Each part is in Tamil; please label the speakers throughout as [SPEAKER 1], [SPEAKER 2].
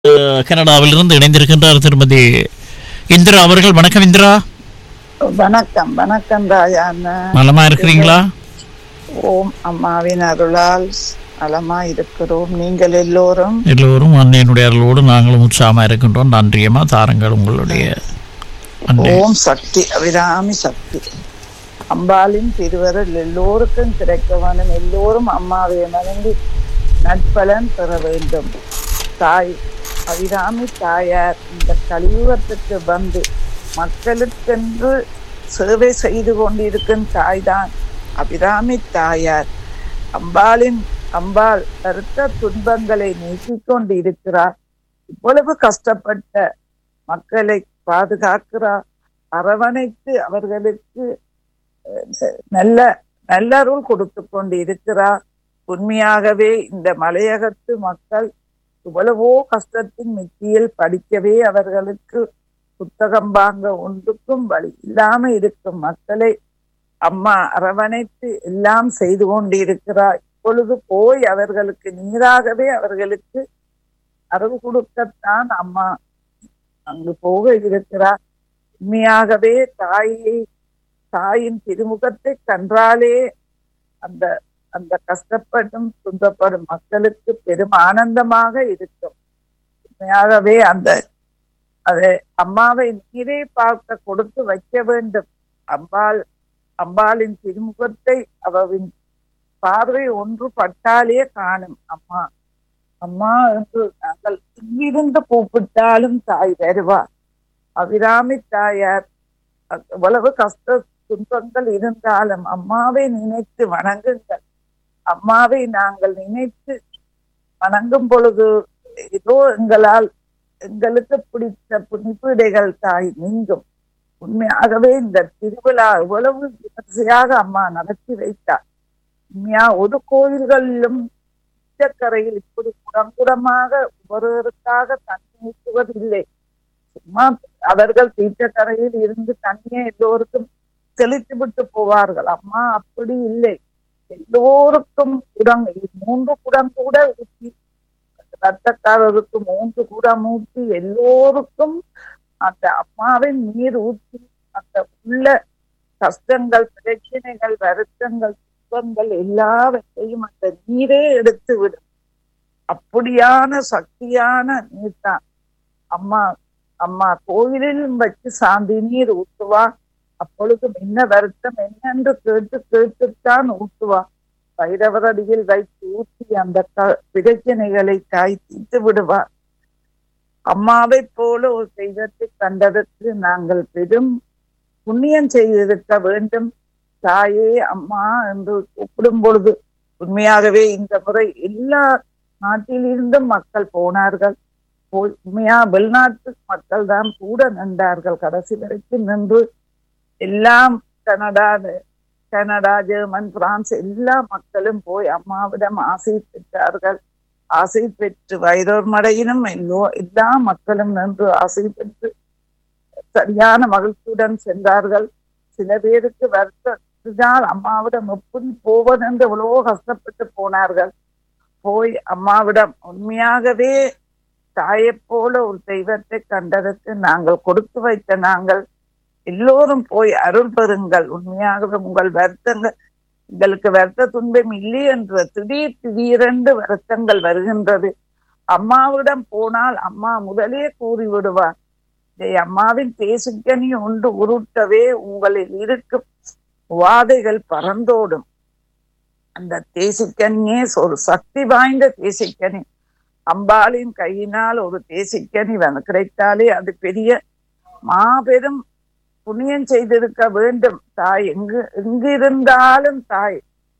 [SPEAKER 1] அஹ், கனடாவிலிருந்து இணைந்திருக்கின்றார் திருமதி இந்திரா அவர்கள் வணக்கம் இந்திரா
[SPEAKER 2] வணக்கம் வணக்கம் ராயாண்ணா
[SPEAKER 1] நலமா இருக்கிறீங்களா
[SPEAKER 2] ஓம் அம்மாவின் அருளால் நலமா இருக்கிறோம் நீங்கள் எல்லோரும்
[SPEAKER 1] எல்லோரும் அன்னையினுடைய அருளோடு நாங்களும் உற்சாகமா இருக்கின்றோம் நன்றியம்மா தாருங்கள் உங்களுடைய அன்னை
[SPEAKER 2] ஓம் சக்தி அபிராமி சக்தி அம்பாளின் திருவருள் எல்லோருக்கும் கிடைக்க வேண்டும் எல்லோரும் அம்மாவை வணங்கி நட்பலன் பெற வேண்டும் தாய் அபிராமி தாயார் இந்த கலியுகத்துக்கு வந்து மக்களுக்கென்று சேவை செய்து கொண்டிருக்கும் தாய்தான் அபிராமி தாயார் அம்பாளின் அம்பாள் கருத்த துன்பங்களை நீக்கிக் கொண்டு இருக்கிறார் இவ்வளவு கஷ்டப்பட்ட மக்களை பாதுகாக்கிறார் அரவணைத்து அவர்களுக்கு அஹ், நல்ல நல்லருள் கொடுத்து கொண்டு இருக்கிறார் உண்மையாகவே இந்த மலையகத்து மக்கள் இவ்வளவோ கஷ்டத்தின் மித்தியில் படிக்கவே அவர்களுக்கு புத்தகம் வாங்க ஒன்றுக்கும் வழி இல்லாம இருக்கும் மக்களை அம்மா அரவணைத்து எல்லாம் செய்து கொண்டிருக்கிறார் இப்பொழுது போய் அவர்களுக்கு நீராகவே அவர்களுக்கு அருள் கொடுக்கத்தான் அம்மா அங்கு போக இருக்கிறார் உண்மையாகவே தாயை தாயின் திருமுகத்தை கன்றாலே அந்த அந்த கஷ்டப்படும் துன்பப்படும் மக்களுக்கு பெரும் ஆனந்தமாக இருக்கும் உண்மையாகவே அந்த அதை அம்மாவை நீரே பார்க்க கொடுத்து வைக்க வேண்டும் அம்பாள் அம்பாளின் திருமுகத்தை அவவின் பார்வை ஒன்று பட்டாலே காணும் அம்மா அம்மா என்று நாங்கள் இங்கிருந்து கூப்பிட்டாலும் தாய் வருவார் அபிராமி தாயார் எவ்வளவு கஷ்ட துன்பங்கள் இருந்தாலும் அம்மாவை நினைத்து வணங்குங்கள் அம்மாவை நாங்கள் நினைத்து வணங்கும் பொழுது ஏதோ எங்களால் எங்களுக்கு பிடித்த புனிப்பீடைகள் தாய் நீங்கும் உண்மையாகவே இந்த திருவிழா எவ்வளவு விமர்சையாக அம்மா நடத்தி வைத்தார் உண்மையா ஒரு கோயில்களிலும் உச்சக்கரையில் இப்படி குடங்குடமாக ஒருவருக்காக தண்ணி ஊற்றுவதில்லை சும்மா அவர்கள் தீர்த்தக்கரையில் இருந்து தண்ணியை எல்லோருக்கும் செலுத்தி விட்டு போவார்கள் அம்மா அப்படி இல்லை எல்லோருக்கும் குடம் மூன்று குடம் கூட ஊற்றி ரத்தக்காரருக்கு மூன்று குடம் ஊற்றி எல்லோருக்கும் அந்த அம்மாவின் நீர் ஊற்றி அந்த உள்ள கஷ்டங்கள் பிரச்சனைகள் வருத்தங்கள் துன்பங்கள் எல்லாவற்றையும் அந்த நீரே எடுத்து விடும் அப்படியான சக்தியான நீர் தான் அம்மா அம்மா கோயிலிலும் வச்சு சாந்தி நீர் ஊற்றுவா அப்பொழுது என்ன வருத்தம் என்னென்று கேட்டு கேட்டுத்தான் ஊற்றுவா பைரவரடியில் வைத்து ஊற்றி அந்த க- பிரச்சனைகளை தாய் தீர்த்து விடுவார் அம்மாவை போல ஒரு தெய்வத்தை கண்டதற்கு நாங்கள் பெரும் புண்ணியம் செய்திருக்க வேண்டும் தாயே அம்மா என்று கூப்பிடும் பொழுது உண்மையாகவே இந்த முறை எல்லா நாட்டிலிருந்தும் மக்கள் போனார்கள் போய் உண்மையா வெளிநாட்டு மக்கள் தான் கூட நின்றார்கள் கடைசி வரைக்கும் நின்று எல்லாம் கனடா கனடா ஜெர்மன் பிரான்ஸ் எல்லா மக்களும் போய் அம்மாவிடம் ஆசை பெற்றார்கள் ஆசை பெற்று வைரோர் மடையிலும் எல்லோ எல்லா மக்களும் நின்று ஆசை பெற்று சரியான மகிழ்ச்சியுடன் சென்றார்கள் சில பேருக்கு வருத்தத்தினால் அம்மாவிடம் எப்படி போவது என்று எவ்வளவோ கஷ்டப்பட்டு போனார்கள் போய் அம்மாவிடம் உண்மையாகவே தாயைப் போல ஒரு தெய்வத்தை கண்டதற்கு நாங்கள் கொடுத்து வைத்த நாங்கள் எல்லோரும் போய் அருள் பெறுங்கள் உண்மையாகவே உங்கள் வருத்தங்கள் எங்களுக்கு வருத்த துன்பம் இல்லை என்ற திடீர் திடீரென்று வருத்தங்கள் வருகின்றது அம்மாவிடம் போனால் அம்மா முதலே கூறி விடுவார் இதை அம்மாவின் தேசுக்கனி ஒன்று உருட்டவே உங்களில் இருக்கும் வாதைகள் பறந்தோடும் அந்த தேசிக்கனியே ஒரு சக்தி வாய்ந்த தேசிக்கனி அம்பாளின் கையினால் ஒரு தேசிக்கனி வந்து கிடைத்தாலே அது பெரிய மாபெரும் புண்ணியம் செய்திருக்க வேண்டும் தாய் எங்கு எங்கிருந்தாலும் தாய்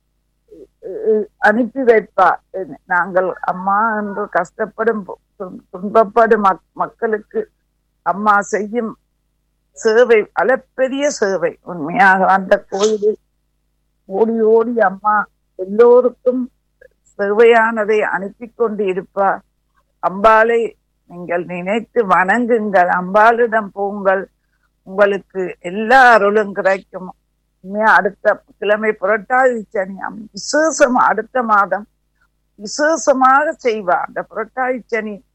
[SPEAKER 2] அஹ் அனுப்பி வைப்பார் நாங்கள் அம்மா என்று கஷ்டப்படும் துன்- துன்பப்படும் மக்- மக்களுக்கு அம்மா செய்யும் சேவை அளப்பெரிய சேவை உண்மையாக அந்த கோயிலில் ஓடி ஓடி அம்மா எல்லோருக்கும் சேவையானதை அனுப்பி கொண்டு இருப்பார் அம்பாளை நீங்கள் நினைத்து வணங்குங்கள் அம்பாளிடம் போங்கள் உங்களுக்கு எல்லா அருளும் கிடைக்கும் உண்மையா அடுத்த கிழமை புரட்டாதி சனி அம்- விசேஷம் அடுத்த மாதம் விசேஷமாக செய்வா அந்த புரட்டாதி சனி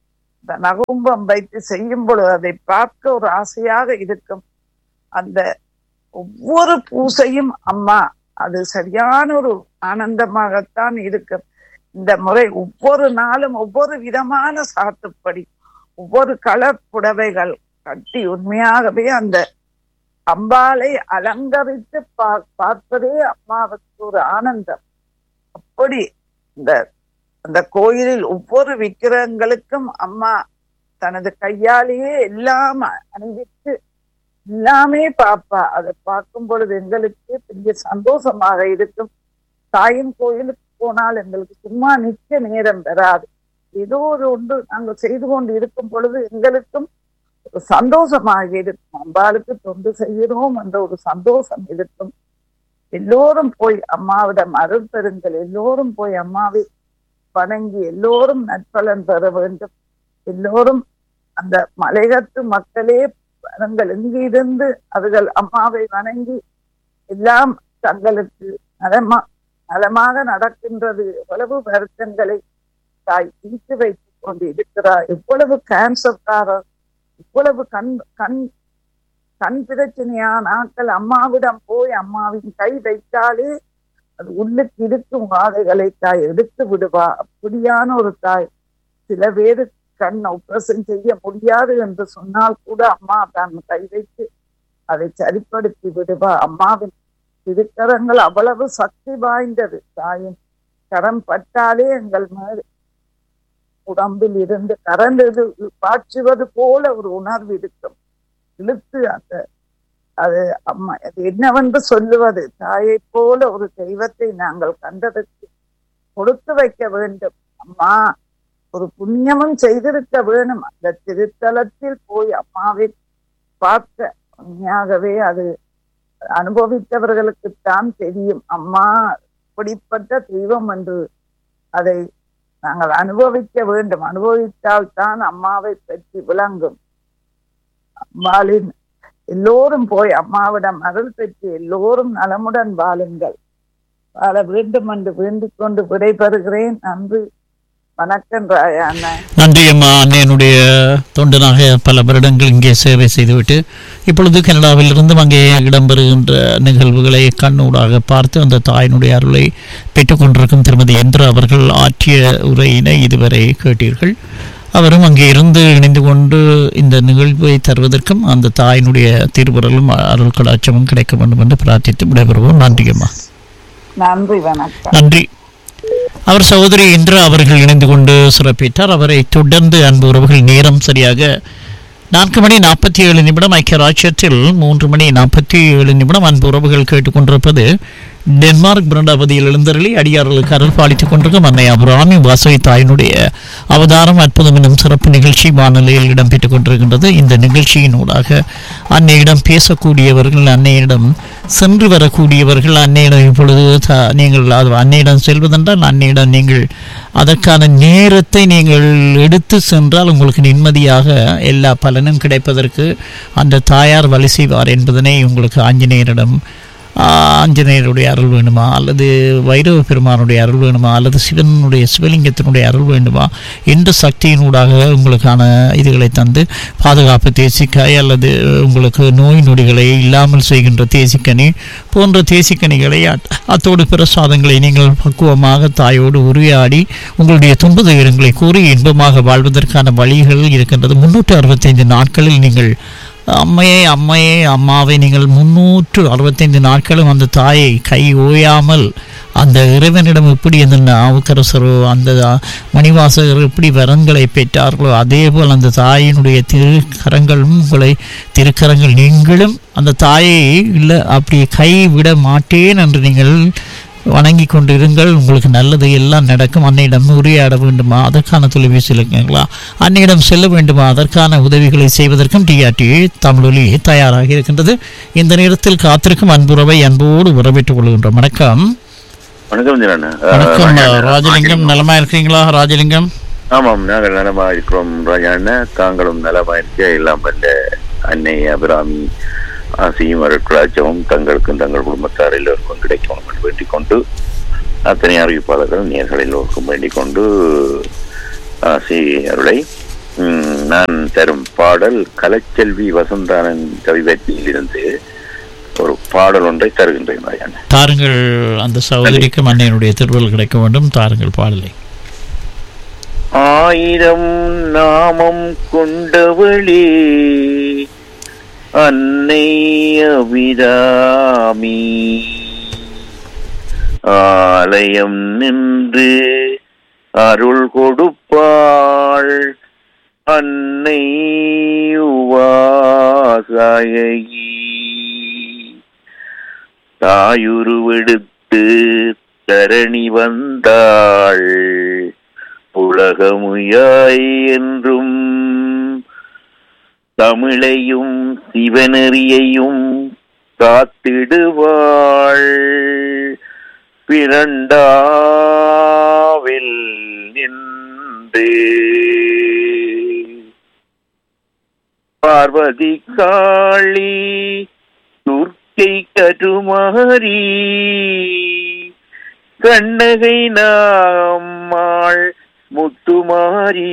[SPEAKER 2] இந்த நகும்பம் வைத்து செய்யும் பொழுது அதை பார்க்க ஒரு ஆசையாக இருக்கும் அந்த ஒவ்வொரு பூசையும் அம்மா அது சரியான ஒரு ஆனந்தமாகத்தான் இருக்கும் இந்த முறை ஒவ்வொரு நாளும் ஒவ்வொரு விதமான சாத்துப்படி ஒவ்வொரு கலர் புடவைகள் கட்டி உண்மையாகவே அந்த அம்பாளை அலங்கரித்து பா- பார்ப்பதே அம்மாவுக்கு ஒரு ஆனந்தம் அப்படி இந்த அந்த கோயிலில் ஒவ்வொரு விக்கிரகங்களுக்கும் அம்மா தனது கையாலேயே எல்லாம் அணிவித்து எல்லாமே பார்ப்பா அதை பார்க்கும் பொழுது எங்களுக்கு பெரிய சந்தோஷமாக இருக்கும் தாயின் கோயிலுக்கு போனால் எங்களுக்கு சும்மா நிற்க நேரம் பெறாது ஏதோ ஒரு ஒன்று நாங்கள் செய்து கொண்டு இருக்கும் பொழுது எங்களுக்கும் ஒரு சந்தோஷமாக இருக்கும் அம்பாளுக்கு தொண்டு செய்கிறோம் என்ற ஒரு சந்தோஷம் இருக்கும் எல்லோரும் போய் அம்மாவிடம் அருள் பெறுங்கள் எல்லோரும் போய் அம்மாவை வணங்கி எல்லோரும் நற்பலன் பெற வேண்டும் எல்லோரும் அந்த மலையகத்து மக்களே நீங்கள் இங்கிருந்து அவர்கள் அம்மாவை வணங்கி எல்லாம் தங்களுக்கு நலமா நலமாக நடக்கின்றது எவ்வளவு வருத்தங்களை தாய் தீர்த்து வைத்துக் கொண்டு இருக்கிறார் எவ்வளவு கேன்சர்காரர் இவ்வளவு கண் கண் கண் பிரச்சனையான ஆட்கள் அம்மாவிடம் போய் அம்மாவின் கை வைத்தாலே அது உள்ளுக்கு இருக்கும் வாதைகளை தாய் எடுத்து விடுவா அப்படியான ஒரு தாய் சில பேரு கண் ஆபரேஷன் செய்ய முடியாது என்று சொன்னால் கூட அம்மா தான் கை வைத்து அதை சரிப்படுத்தி விடுவா அம்மாவின் திருக்கரங்கள் அவ்வளவு சக்தி வாய்ந்தது தாயின் கரம் பட்டாலே எங்கள் மேல் உடம்பில் இருந்து கரண்டது பாய்ச்சுவது போல ஒரு உணர்வு இருக்கும் இழுத்து அந்த அது அம்மா அது என்னவென்று சொல்லுவது தாயை போல ஒரு தெய்வத்தை நாங்கள் கண்டதற்கு கொடுத்து வைக்க வேண்டும் அம்மா ஒரு புண்ணியமும் செய்திருக்க வேணும் அந்த திருத்தலத்தில் போய் அம்மாவை பார்க்க உண்மையாகவே அது அனுபவித்தவர்களுக்குத்தான் தெரியும் அம்மா இப்படிப்பட்ட தெய்வம் என்று அதை நாங்கள் அனுபவிக்க வேண்டும் அனுபவித்தால் தான் அம்மாவை பற்றி விளங்கும் அம்மாளின் எல்லோரும் போய் அம்மாவிடம் அருள் பெற்று எல்லோரும் நலமுடன் வாழுங்கள் வாழ வேண்டும் என்று வேண்டிக் கொண்டு விடைபெறுகிறேன் நன்றி வணக்கம் ராயா அண்ணன்
[SPEAKER 1] நன்றி அம்மா அன்னையனுடைய தொண்டனாக பல வருடங்கள் இங்கே சேவை செய்துவிட்டு இப்பொழுது கனடாவிலிருந்து அங்கே இடம்பெறுகின்ற நிகழ்வுகளை கண்ணூடாக பார்த்து அந்த தாயினுடைய அருளை பெற்றுக்கொண்டிருக்கும் திருமதி எந்திரா அவர்கள் ஆற்றிய உரையினை இதுவரை கேட்டீர்கள் அவரும் அங்கே இருந்து இணைந்து கொண்டு இந்த நிகழ்வை தருவதற்கும் அந்த தாயினுடைய திருவுரலும் அருள் கடாட்சமும் கிடைக்க வேண்டும் என்று பிரார்த்தித்து விடைபெறுவோம் நன்றி அம்மா
[SPEAKER 2] நன்றி வணக்கம்
[SPEAKER 1] நன்றி அவர் சகோதரி இந்திரா அவர்கள் இணைந்து கொண்டு சிறப்பித்தார் அவரை தொடர்ந்து அன்பு உறவுகள் நேரம் சரியாக நான்கு மணி நாற்பத்தி ஏழு நிமிடம் ஐக்கிய ராஜ்யத்தில் மூன்று மணி நாற்பத்தி ஏழு நிமிடம் அன்பு உறவுகள் கேட்டுக்கொண்டிருப்பது டென்மார்க் பிரண்டாபதியில் எழுந்தருளி அடியார்களுக்கு அருள் பாலித்துக் கொண்டிருக்கும் அன்னை அபுராமி வாசவி தாயினுடைய அவதாரம் அற்புதம் என்னும் சிறப்பு நிகழ்ச்சி வானொலியில் இடம்பெற்றுக் கொண்டிருக்கின்றது இந்த நிகழ்ச்சியினூடாக அன்னையிடம் பேசக்கூடியவர்கள் அன்னையிடம் சென்று வரக்கூடியவர்கள் அன்னையிடம் இப்பொழுது த- நீங்கள் அது அன்னையிடம் செல்வதென்றால் அன்னையிடம் நீங்கள் அதற்கான நேரத்தை நீங்கள் எடுத்து சென்றால் உங்களுக்கு நிம்மதியாக எல்லா பலனும் கிடைப்பதற்கு அந்த தாயார் வழி செய்வார் என்பதனை உங்களுக்கு ஆஞ்சநேயரிடம் ஆ, ஆஞ்சநேயருடைய அருள் வேணுமா அல்லது வைரவ பெருமானுடைய அருள் வேணுமா அல்லது சிவனுடைய சிவலிங்கத்தினுடைய அருள் வேண்டுமா எந்த சக்தியினூடாக உங்களுக்கான இதுகளை தந்து பாதுகாப்பு தேசிக்காய் அல்லது உங்களுக்கு நோய் நொடிகளை இல்லாமல் செய்கின்ற தேசிக்கனி போன்ற தேசிக்கனிகளை அத்- அத்தோடு பிரசாதங்களை நீங்கள் பக்குவமாக தாயோடு உரையாடி உங்களுடைய துன்ப துயரங்களை கூறி இன்பமாக வாழ்வதற்கான வழிகள் இருக்கின்றது முன்னூற்றி அறுபத்தைந்து நாட்களில் நீங்கள் அம்மையே அம்மையே அம்மாவை நீங்கள் முன்னூற்று அறுபத்தைந்து நாட்களும் அந்த தாயை கை ஓயாமல் அந்த இறைவனிடம் எப்படி அந்த நாவுக்கரசரோ அந்த மணிவாசகர் எப்படி வரங்களை பெற்றார்களோ அதே போல் அந்த தாயினுடைய திருக்கரங்களும் உங்களை திருக்கரங்கள் நீங்களும் அந்த தாயை இல்லை அப்படி கை விட மாட்டேன் என்று நீங்கள் வணங்கி கொண்டு இருங்கள் உங்களுக்கு நல்லது எல்லாம் நடக்கும் அன்னையிடம் உரையாட வேண்டுமா அதற்கான தொலைபேசி இருக்குங்களா அன்னையிடம் செல்ல வேண்டுமா அதற்கான உதவிகளை செய்வதற்கும் டிஆர்டி தமிழொலி தயாராக இருக்கின்றது இந்த நேரத்தில் காத்திருக்கும் அன்புறவை அன்போடு உறவிட்டுக் கொள்கின்றோம் வணக்கம்
[SPEAKER 3] வணக்கம் ஜீரண்ணா
[SPEAKER 1] வணக்கம் ராஜலிங்கம் நலமா இருக்கீங்களா ராஜலிங்கம்
[SPEAKER 3] ஆமாம் நாங்கள் நலமா இருக்கிறோம் ராஜாண்ணா தாங்களும் நலமா இருக்க எல்லாம் வல்ல அன்னை அபிராமி ஆசையும் அருட்களாச்சவும் தங்களுக்கும் தங்கள் குடும்பத்தார் எல்லோருக்கும் கிடைக்கும் என்று வேண்டிக் கொண்டு அத்தனை அறிவிப்பாளர்கள் நேர்கள் எல்லோருக்கும் வேண்டிக் கொண்டு ஆசி அருளை ம், நான் தரும் பாடல் கலைச்செல்வி வசந்தானன் கவிதையில் இருந்து ஒரு பாடல் ஒன்றை தருகின்றேன் ராஜாண்ணா
[SPEAKER 1] தாருங்கள் அந்த சகோதரிக்கும் அன்னையனுடைய திருவள் கிடைக்க வேண்டும் தாருங்கள் பாடலை
[SPEAKER 3] ஆயிரம் நாமம் கொண்டவளே அன்னை அபிராமி ஆலயம் நின்று அருள் கொடுப்பாள் அன்னை உவாசாயகி தாயுருவெடுத்து தரணி வந்தாள் உலகமுயாய் என்றும் தமிழையும் சிவனெறியையும் காத்திடுவாள் பிறண்டாவில் நின்று பார்வதி காளி துர்க்கை கருமாரி கண்ணகை நாம்மாள் முத்துமாரி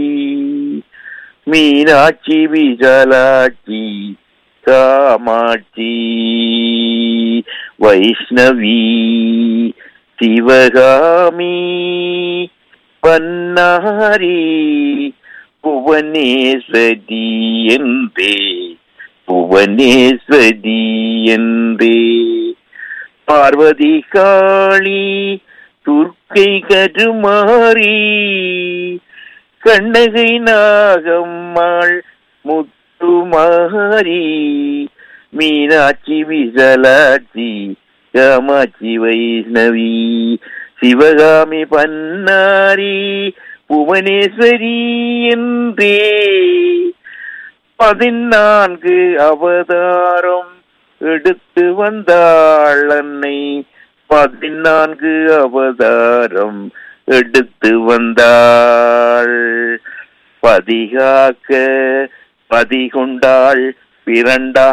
[SPEAKER 3] மீனாட்சி விஜலாட்சி காமாட்சி வைஷ்ணவி சிவகாமி பன்னாரி புவனேஸ்வரி என்றே புவனேஸ்வரி என்றே பார்வதி காளி துர்க்கை கருமாரி கண்ணகை நாகம்மாள் முத்துமாரி மீனாட்சி விசலாட்சி காமாட்சி வைஷ்ணவி சிவகாமி பன்னாரி புவனேஸ்வரி என்றே பதினான்கு அவதாரம் எடுத்து வந்தாள் அன்னை பதினான்கு அவதாரம் எடுத்து வந்தாள் பதிகாக்க பதிகொண்டாள் பிறண்டா